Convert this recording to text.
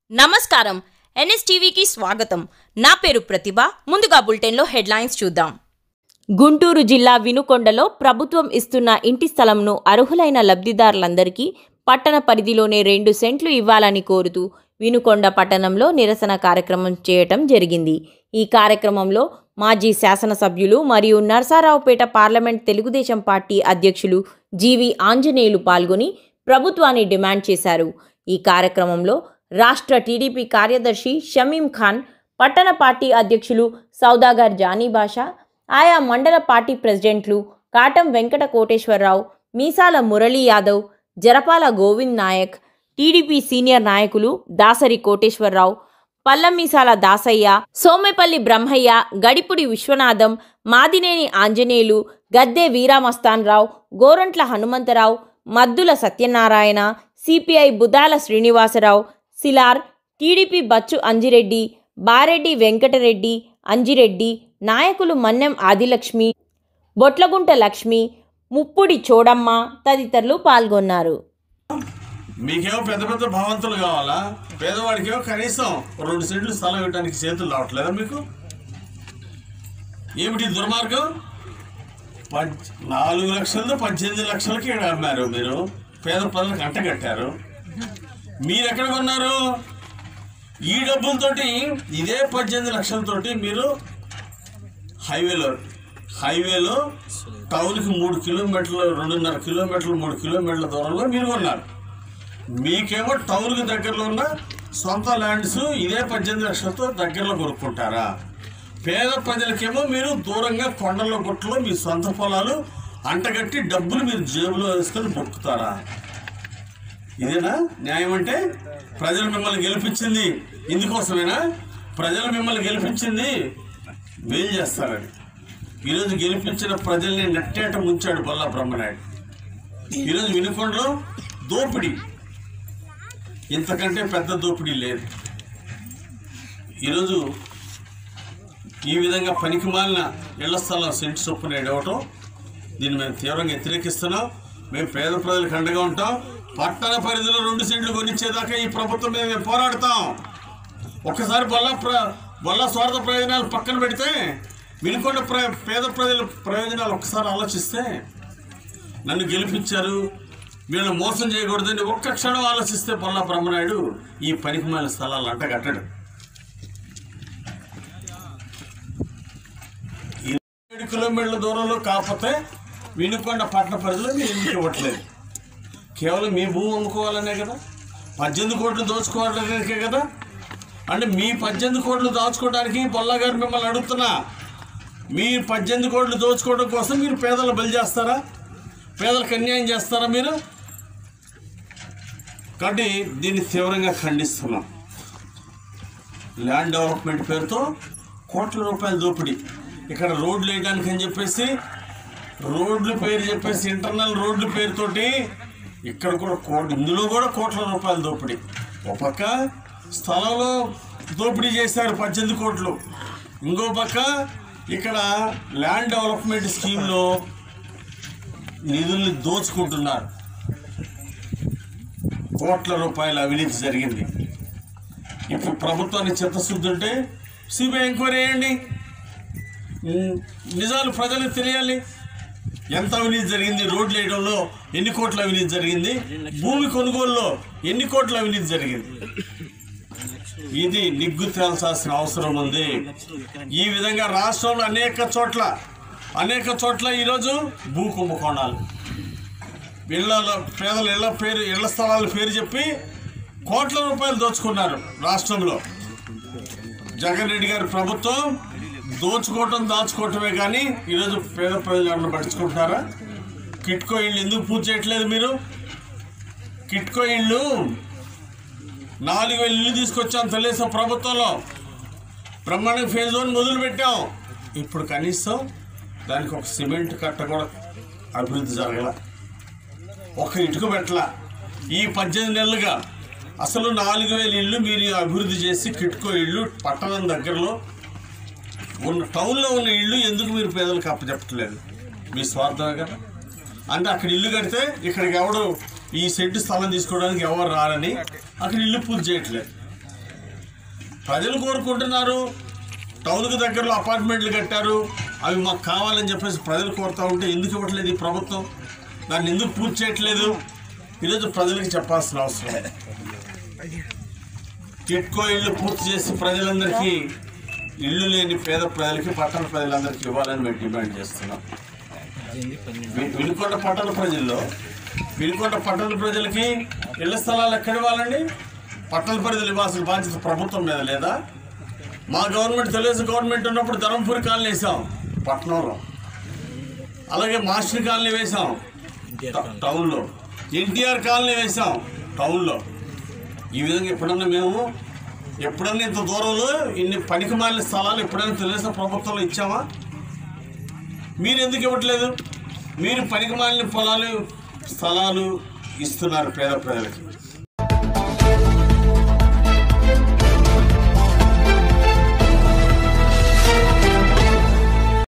నమస్కారం ఎన్ఎస్టీవీకి స్వాగతం నా పేరు ప్రతిభ ముందుగా బులెటిన్లో హెడ్లైన్స్ చూద్దాం గుంటూరు జిల్లా వినుకొండలో ప్రభుత్వం ఇస్తున్న ఇంటి స్థలంను అర్హులైన లబ్ధిదారులందరికీ పట్టణ పరిధిలోనే రెండు సెంట్లు ఇవ్వాలని కోరుతూ వినుకొండ పట్టణంలో నిరసన కార్యక్రమం చేయటం జరిగింది ఈ కార్యక్రమంలో మాజీ శాసనసభ్యులు మరియు నర్సారావుపేట పార్లమెంట్ తెలుగుదేశం పార్టీ అధ్యక్షులు జీవి ఆంజనేయులు పాల్గొని ప్రభుత్వాన్ని డిమాండ్ చేశారు ఈ కార్యక్రమంలో రాష్ట్ర టీడీపీ కార్యదర్శి షమీం ఖాన్ పట్టణ పార్టీ అధ్యక్షులు సౌదాగర్ జానీ బాషా ఆయా మండల పార్టీ ప్రెసిడెంట్లు కాటం వెంకట కోటేశ్వరరావు మీసాల మురళీ యాదవ్ జరపాల గోవింద్ నాయక్ టీడీపీ సీనియర్ నాయకులు దాసరి కోటేశ్వరరావు పల్లమీసాల దాసయ్య సోమెపల్లి బ్రహ్మయ్య గడిపుడి విశ్వనాథం మాదినేని ఆంజనేయులు గద్దె వీరామస్తాన్రావు గోరంట్ల హనుమంతరావు మద్దుల సత్యనారాయణ సిపిఐ బుదాల శ్రీనివాసరావు సిలార్ టీడీపీ బచ్చు అంజిరెడ్డి బారెడ్డి వెంకటరెడ్డి అంజిరెడ్డి నాయకులు మన్నెం ఆదిలక్ష్మి బొట్లగుంట లక్ష్మి ముప్పుడి చోడమ్మ తదితరులు పాల్గొన్నారు మీకేమో పెద్ద పెద్ద భవంతులు కావాలా పేదవాడికేమో కనీసం రెండు సెంట్లు స్థలం ఇవ్వడానికి చేతులు రావట్లేదా మీకు ఏమిటి దుర్మార్గం పంచ్ నాలుగు లక్షలతో పద్దెనిమిది లక్షలకి ఇక్కడ అమ్మారు మీరు పేద ప్రజలకు అంటగట్టారు మీరు ఎక్కడ కొన్నారు ఈ డబ్బులతోటి ఇదే పద్దెనిమిది లక్షలతోటి మీరు హైవేలో హైవేలో టౌన్కి మూడు కిలోమీటర్లు రెండున్నర కిలోమీటర్లు మూడు కిలోమీటర్ల దూరంలో మీరు కొన్నారు మీకేమో టౌన్కి దగ్గరలో ఉన్న సొంత ల్యాండ్స్ ఇదే పద్దెనిమిది లక్షలతో దగ్గరలో కొనుక్కుంటారా పేద ప్రజలకేమో మీరు దూరంగా కొండల్లో గుట్టలో మీ సొంత పొలాలు అంటగట్టి డబ్బులు మీరు జేబులో వేసుకొని మొక్కుతారా ఇదేనా న్యాయం అంటే ప్రజలు మిమ్మల్ని గెలిపించింది ఇందుకోసమేనా ప్రజలు మిమ్మల్ని గెలిపించింది మేలు చేస్తారని ఈరోజు గెలిపించిన ప్రజల్ని నట్టేట ముంచాడు బొల్లా బ్రహ్మనాయుడు ఈరోజు వినుకొండలో దోపిడీ ఇంతకంటే పెద్ద దోపిడీ లేదు ఈరోజు ఈ విధంగా పనికిమాలిన ఇళ్ల స్థలం సెంటు చొప్పున ఇవ్వటం దీన్ని మేము తీవ్రంగా వ్యతిరేకిస్తున్నాం మేము పేద ప్రజలకు అండగా ఉంటాం పట్టణ పరిధిలో రెండు సెంట్లు కొనిచ్చేదాకా ఈ ప్రభుత్వం మీద మేము పోరాడతాం ఒక్కసారి బొల్ల ప్ర బొల్ల స్వార్థ ప్రయోజనాలు పక్కన పెడితే వినుకొండ ప్ర పేద ప్రజల ప్రయోజనాలు ఒక్కసారి ఆలోచిస్తే నన్ను గెలిపించారు వీళ్ళని మోసం చేయకూడదని ఒక్క క్షణం ఆలోచిస్తే పొల్లా బ్రహ్మనాయుడు ఈ పనికిమాలిన స్థలాలు అంటగట్టడు ఏడు కిలోమీటర్ల దూరంలో కాకపోతే వినుకొండ పట్టణ పరిధిలో మీరు ఎందుకు ఇవ్వట్లేదు కేవలం మీ భూమి అమ్ముకోవాలనే కదా పద్దెనిమిది కోట్లు దోచుకోవాలనే కదా అంటే మీ పద్దెనిమిది కోట్లు దాచుకోవడానికి బొల్లా గారు మిమ్మల్ని అడుగుతున్నా మీ పద్దెనిమిది కోట్లు దోచుకోవడం కోసం మీరు పేదలు బలి చేస్తారా పేదలకు అన్యాయం చేస్తారా మీరు కాబట్టి దీన్ని తీవ్రంగా ఖండిస్తున్నాం ల్యాండ్ డెవలప్మెంట్ పేరుతో కోట్ల రూపాయల దోపిడీ ఇక్కడ రోడ్లు వేయడానికి అని చెప్పేసి రోడ్లు పేరు చెప్పేసి ఇంటర్నల్ రోడ్లు పేరుతోటి ఇక్కడ కూడా కోట్ ఇందులో కూడా కోట్ల రూపాయల దోపిడీ ఒక పక్క స్థలంలో దోపిడీ చేశారు పద్దెనిమిది కోట్లు ఇంకో పక్క ఇక్కడ ల్యాండ్ డెవలప్మెంట్ స్కీమ్లో నిధుల్ని దోచుకుంటున్నారు కోట్ల రూపాయల అవినీతి జరిగింది ఇప్పుడు ప్రభుత్వానికి చిత్తశుద్ధి ఉంటే సిబిఐ ఎంక్వైరీ చేయండి ఉమ్, నిజాలు ప్రజలకు తెలియాలి ఎంత అవినీతి జరిగింది రోడ్లు వేయడంలో ఎన్ని కోట్ల అవినీతి జరిగింది భూమి కొనుగోలులో ఎన్ని కోట్ల అవినీతి జరిగింది ఇది నిగ్గు తేల్చాల్సిన అవసరం ఉంది ఈ విధంగా రాష్ట్రంలో అనేక చోట్ల అనేక చోట్ల ఈరోజు భూ కుంభకోణాలు ఇళ్ళ పేదల ఇళ్ళ పేరు ఇళ్ల స్థలాల పేరు చెప్పి కోట్ల రూపాయలు దోచుకున్నారు రాష్ట్రంలో జగన్ రెడ్డి గారి ప్రభుత్వం దోచుకోవటం దాచుకోవటమే కానీ ఈరోజు పేద ప్రజలను పట్టించుకుంటున్నారా కిట్కో ఇళ్ళు ఎందుకు పూజ చేయట్లేదు మీరు కిట్కో ఇళ్ళు నాలుగు వేలు ఇల్లు తీసుకొచ్చాం తెలుగుదేశం ప్రభుత్వంలో బ్రహ్మాండ ఫేజ్ వన్ మొదలు పెట్టాం ఇప్పుడు కనీసం దానికి ఒక సిమెంట్ కట్ట కూడా అభివృద్ధి జరగల ఒక ఇటుక పెట్టల ఈ పద్దెనిమిది నెలలుగా అసలు నాలుగు వేల ఇళ్ళు మీరు అభివృద్ధి చేసి కిట్కో ఇళ్ళు పట్టణం దగ్గరలో ఉన్న టౌన్లో ఉన్న ఇళ్ళు ఎందుకు మీరు పేదలకు అప్పచెప్పట్లేదు మీ స్వార్థమే కదా అంటే అక్కడ ఇల్లు కడితే ఇక్కడికి ఎవడు ఈ సెంటు స్థలం తీసుకోవడానికి ఎవరు రారని అక్కడ ఇల్లు పూర్తి చేయట్లేదు ప్రజలు కోరుకుంటున్నారు టౌన్కి దగ్గరలో అపార్ట్మెంట్లు కట్టారు అవి మాకు కావాలని చెప్పేసి ప్రజలు కోరుతా ఉంటే ఎందుకు ఇవ్వట్లేదు ఈ ప్రభుత్వం దాన్ని ఎందుకు పూర్తి చేయట్లేదు ఈరోజు ప్రజలకు చెప్పాల్సిన అవసరం టిట్కో ఇళ్ళు పూర్తి చేసి ప్రజలందరికీ ఇల్లు లేని పేద ప్రజలకి పట్టణ ప్రజలందరికీ ఇవ్వాలని మేము డిమాండ్ చేస్తున్నాం వి- వినుకొండ పట్టణ ప్రజల్లో వినుకొండ పట్టణ ప్రజలకి ఇళ్ల స్థలాలు ఎక్కడ ఇవ్వాలండి పట్టణ ప్రజలు ఇవ్వాల్సిన బాధ్యత ప్రభుత్వం మీద లేదా మా గవర్నమెంట్ తెలుగుదేశం గవర్నమెంట్ ఉన్నప్పుడు ధర్మపురి కాలనీ వేసాం పట్టణంలో అలాగే మాస్టర్ కాలనీ వేసాం ట- టౌన్లో ఎన్టీఆర్ కాలనీ వేసాం టౌన్లో ఈ విధంగా ఎప్పుడన్నా మేము ఎప్పుడన్నా ఇంత దూరంలో ఇన్ని పనికి మాలిన స్థలాలు ఎప్పుడైనా తెలుగుదేశం ప్రభుత్వంలో ఇచ్చామా మీరు ఎందుకు ఇవ్వట్లేదు మీరు పనికి మాలిన పొలాలు స్థలాలు ఇస్తున్నారు పేద ప్రజలకి